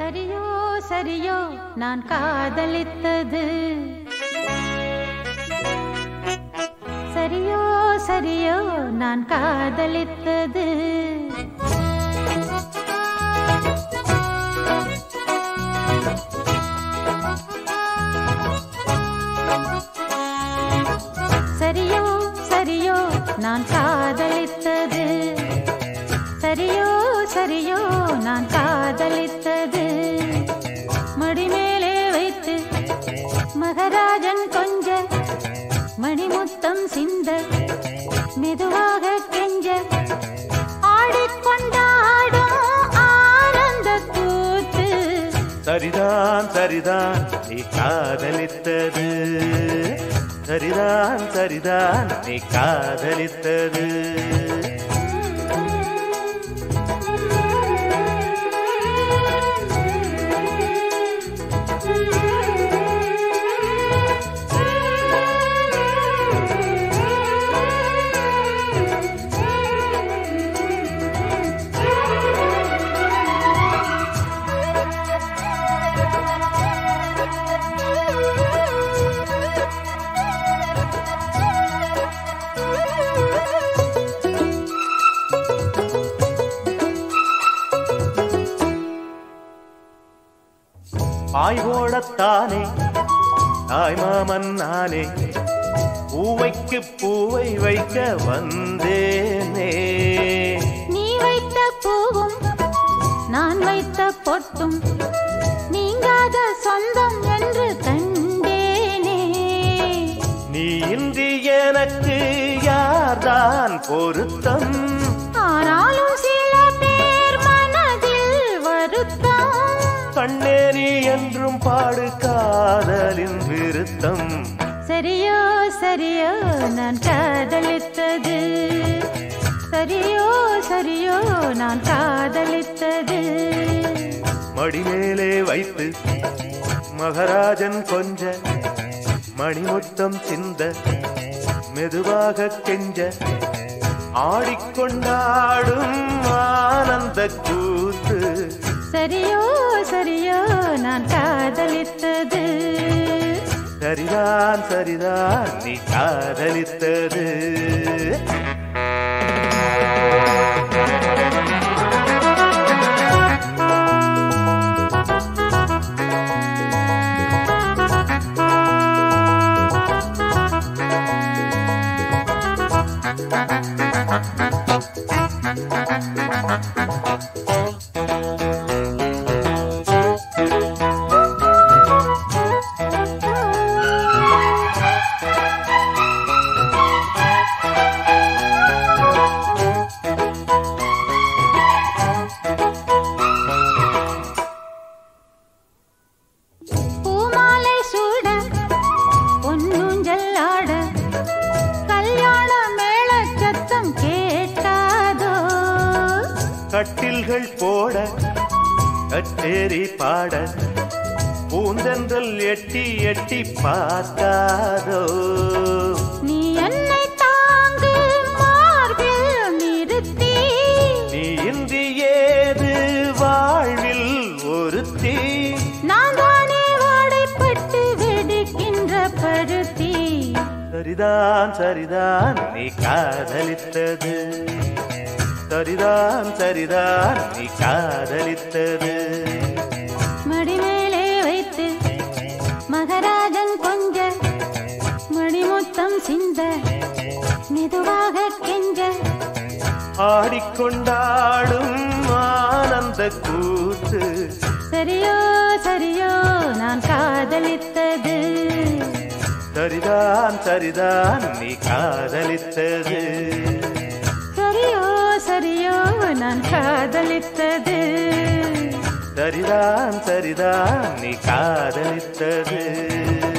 சரியோ சரியோ நான் காதலித்தது சரியோ சரியோ நான் காதலித்தது சரியோ சரியோ நான் காதலித்தது சரியோ சரியோ நான் காதலித்தது மடிமேலே வைத்து மகராஜன் கொஞ்ச மணிமுத்தம் சிந்த மெதுவாக கெஞ்ச ஆடிக்கொண்டாடும் ஆனந்த கூத்து சரிதான் சரிதான் நீ காதலித்தது சரிதான் சரிதான் நீ காதலித்தது பாய் ஓடத்தானே தாய் மாமன் நானே பூவைக்கு பூவை வைக்க வந்தேனே நீ வைத்த பூவும் நான் வைத்த பொட்டும் நீங்காத சொந்தம் என்று கண்டேனே நீ இன்றி எனக்கு யார்தான் பொருத்தம் ஆனாலும் சில பேர் மனதில் வருத்தம் கண்ணே நீ என்றும் பாடு காதலின் விருத்தம் சரியோ சரியோ நான் காதலித்தது சரியோ சரியோ நான் காதலித்தது மடிமேலே வைத்து மகராஜன் கொஞ்ச மணிமுத்தம் சிந்த மெதுவாக கெஞ்ச ஆடிக்கொண்டாடும் ஆனந்த கூத்து சரியோ சரியோ நான் காதலித்தது சரிதான் சரிதான் நீ காதலித்தது பூமாலை சூட பொன்னூஞ்சல் ஆட கல்யாண மேள சத்தம் கேட்டாதோ கட்டில்கள் போட கச்சேரி பாட பூந்தென்றல் எட்டி எட்டி பார்க்காதோ நீ என்னை தாங்கு மார்பில் நிறுத்தி நீ இன்றி ஏது வாழ்வில் ஒருத்தி நான் தானே வாடைப்பட்டு வெடிக்கின்ற பருத்தி சரிதான் சரிதான் நீ காதலித்தது சரிதான் சரிதான் நீ காதலித்தது மடிமேலே வைத்து மகராஜன் கொஞ்ச மணிமுத்தம் சிந்த மெதுவாக கெஞ்ச ஆடிக்கொண்டாடும் ஆனந்த கூத்து சரியோ சரியோ நான் காதலித்தது சரிதான் சரிதான் நீ காதலித்தது சரியோ சரியோ நான் காதலித்தது சரிதான் சரிதான் நீ காதலித்தது